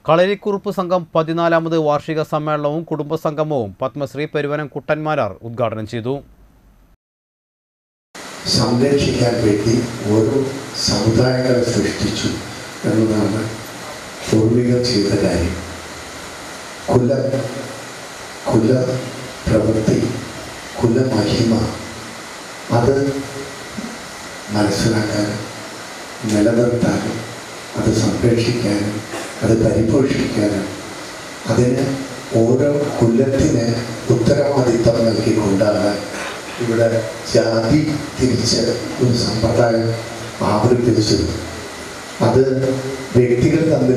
കളരിക്കുറുപ്പ് സംഘം പതിനാലാമത് വാർഷിക സമ്മേളനവും കുടുംബസംഗമവും പത്മശ്രീ പെരുവനം കുട്ടന്മാരാർ ഉദ്ഘാടനം ചെയ്തു സംരക്ഷിക്കാൻ വേണ്ടി ഓരോ സമുദായങ്ങളെ സൃഷ്ടിച്ചു എന്നതാണ് പൂർവികർ ചെയ്ത കാര്യം കുല കുല പ്രവൃത്തി കുലമഹിമ അത് മനസ്സിലാക്കാനും നിലനിർത്താനും അത് സംരക്ഷിക്കാനും അത് പരിപോഷിക്കാനും അതിന് ഓരോ കുലത്തിന് ഉത്തരവാദിത്തം നൽകിക്കൊണ്ടാണ് ഇവിടെ ജാതി തിരിച്ച് ഒരു സമ്പ്രദായം ആവർത്തിച്ചത് അത് വ്യക്തികൾ തമ്മിൽ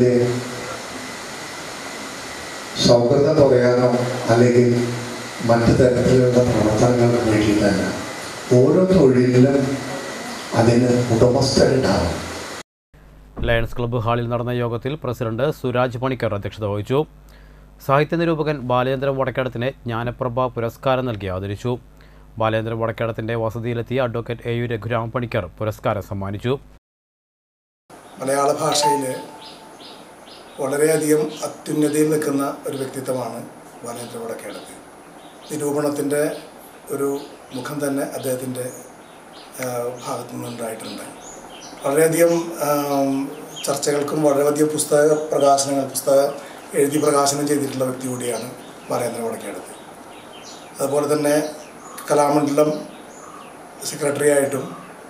സൗഹൃദം കുറയാനോ അല്ലെങ്കിൽ മറ്റു തരത്തിലുള്ള പ്രവർത്തനങ്ങൾക്ക് വേണ്ടിയിട്ടല്ല ഓരോ തൊഴിലിലും അതിന് ഉടമസ്ഥരുണ്ടാവും ലയൺസ് ക്ലബ്ബ് ഹാളിൽ നടന്ന യോഗത്തിൽ പ്രസിഡന്റ് സുരാജ് പണിക്കർ അധ്യക്ഷത വഹിച്ചു സാഹിത്യ നിരൂപകൻ ബാലേന്ദ്രൻ വടക്കേടത്തിന് ജ്ഞാനപ്രഭ പുരസ്കാരം നൽകി ആദരിച്ചു ബാലേന്ദ്രൻ വടക്കേടത്തിന്റെ വസതിയിലെത്തിയ advocate A U Raghurama Panicker പുരസ്കാരം സമ്മാനിച്ചു മലയാള ഭാഷയിൽ വളരെയധികം അത്യുന്നതിയിൽ നിൽക്കുന്ന ഒരു വ്യക്തിത്വമാണ് ബാലേന്ദ്ര വടക്കേടത്ത് നിരൂപണത്തിൻ്റെ ഒരു മുഖം തന്നെ അദ്ദേഹത്തിൻ്റെ ഭാഗത്തു നിന്നുണ്ടായിട്ടുണ്ട് വളരെയധികം ആം, ചർച്ചകൾക്കും വളരെയധികം പുസ്തക പ്രകാശനങ്ങൾ പുസ്തക എഴുതി പ്രകാശനം ചെയ്തിട്ടുള്ള വ്യക്തി കൂടിയാണ് ബാലേന്ദ്ര വടക്കേടത്ത് അതുപോലെ തന്നെ കലാമണ്ഡലം സെക്രട്ടറി ആയിട്ടും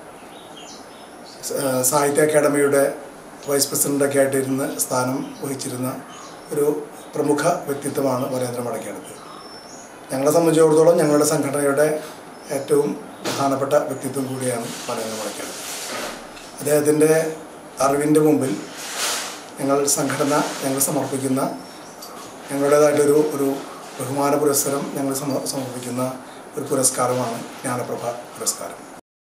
സ- സാഹിത്യ അക്കാദമിയുടെ വൈസ് പ്രസിഡൻ്റൊക്കെ ആയിട്ടിരുന്ന് സ്ഥാനം വഹിച്ചിരുന്ന ഒരു പ്രമുഖ വ്യക്തിത്വമാണ് വരേന്ദ്ര മടക്കേടത്ത് ഞങ്ങളെ സംബന്ധിച്ചിടത്തോളം ഞങ്ങളുടെ സംഘടനയുടെ ഏറ്റവും പ്രധാനപ്പെട്ട വ്യക്തിത്വം കൂടിയാണ് വരേന്ദ്ര മടക്കേടത്ത് അദ്ദേഹത്തിൻ്റെ അറിവിൻ്റെ മുമ്പിൽ ഞങ്ങൾ സംഘടന ഞങ്ങൾ സമർപ്പിക്കുന്ന ഞങ്ങളുടേതായിട്ടൊരു ഒരു ബഹുമാന പുരസ്കാരം ഞങ്ങൾ സമ- സമർപ്പിക്കുന്ന ഒരു പുരസ്കാരമാണ് ജ്ഞാനപ്രഭ പുരസ്കാരം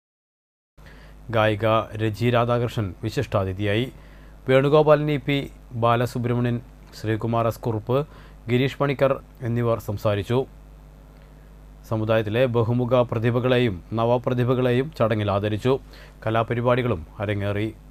ഗായിക രജി രാധാകൃഷ്ണൻ വിശിഷ്ടാതിഥിയായി Venugopalan E P Balasubramanian Sreekumar S Kurup Girish Panicker എന്നിവർ സംസാരിച്ചു സമുദായത്തിലെ ബഹുമുഖ പ്രതിഭകളെയും നവപ്രതിഭകളെയും ചടങ്ങിൽ ആദരിച്ചു കലാപരിപാടികളും അരങ്ങേറി